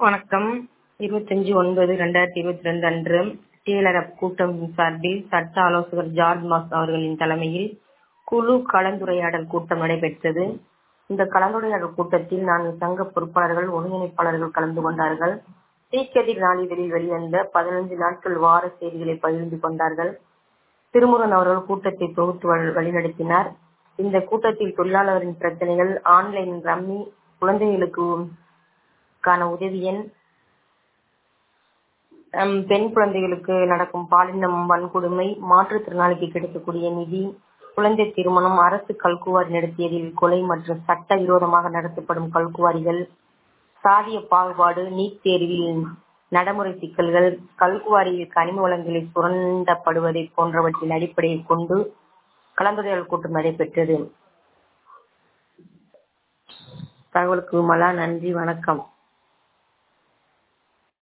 வணக்கம் இருபத்தஞ்சு ஒன்பது ரெண்டாயிரத்தி இருபத்தி ரெண்டு அன்று டிஎல்ஆர்எஃப் கூட்டம் சார்பில் சட்ட ஆலோசகர் ஜார்ஜ் மாஸ் அவர்களின் தலைமையில் குழு கலந்துரையாடல் கூட்டம் நடைபெற்றது இந்த கலந்துரையாடல் கூட்டத்தில் நான்கு சங்க பொறுப்பாளர்கள் ஒருங்கிணைப்பாளர்கள் கலந்து கொண்டார்கள் தீக்கதிர் நாளிதழில் வெளிவந்த பதினைந்து நாட்கள் வார செய்திகளை பகிர்ந்து கொண்டார்கள் திருமுருகன் அவர்கள் கூட்டத்தை தொகுத்து வழி- வழிநடத்தினார் இந்த கூட்டத்தில் தொழிலாளரின் பிரச்சனைகள் ஆன்லைன் ரம்மி குழந்தைகளுக்கு க்கான உதவி எண் ஹம், பெண் குழந்தைகளுக்கு நடக்கும் பாலினம் வன்கொடுமை மாற்றுத்திறனாளிக்கு கிடைக்கக்கூடிய நிதி குழந்தை திருமணம் அரசு கல்குவாரி நடத்தியதில் கொலை மற்றும் சட்ட விரோதமாக நடத்தப்படும் கல்குவாரிகள் சாதிய பாகுபாடு நீட் தேர்வில் நடைமுறை சிக்கல்கள் கல்குவாரியில் கனிம வளங்களை சுரண்டப்படுவதை போன்றவற்றின் அடிப்படையை கொண்டு கலந்துரையாடல் கூட்டம் நடைபெற்றது தகவலுக்கு மலா நன்றி வணக்கம்